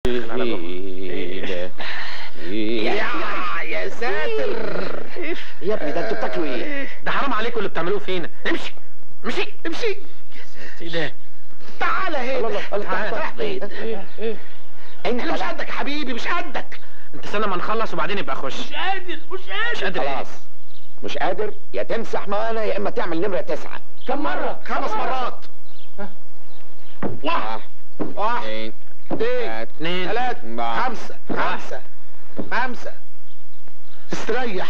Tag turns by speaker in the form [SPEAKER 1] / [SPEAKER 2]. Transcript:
[SPEAKER 1] يا يا ساتر
[SPEAKER 2] يا ابني ده انتوا بتاكلوا ايه؟
[SPEAKER 3] ده حرام عليكم اللي بتعملوه فينا امشي امشي
[SPEAKER 1] امشي
[SPEAKER 3] ايه ده
[SPEAKER 1] تعالى هنا
[SPEAKER 3] تعال.
[SPEAKER 1] رايح فين؟
[SPEAKER 2] انت
[SPEAKER 1] انا مش
[SPEAKER 2] لا.
[SPEAKER 1] قدك يا حبيبي مش قدك
[SPEAKER 3] انت استنى ما نخلص وبعدين يبقى خش
[SPEAKER 4] مش قادر مش
[SPEAKER 3] مش
[SPEAKER 4] قادر
[SPEAKER 3] قادر ايه
[SPEAKER 2] خلاص مش قادر يا تمسح معانا يا اما تعمل نمره تسعه
[SPEAKER 4] كم مرة
[SPEAKER 1] خمس مرات واحد واحد
[SPEAKER 2] اثنين
[SPEAKER 1] اثنين
[SPEAKER 3] اتنين
[SPEAKER 1] ثلاثة
[SPEAKER 2] أربعة.
[SPEAKER 1] خمسة خمسة خمسة استريح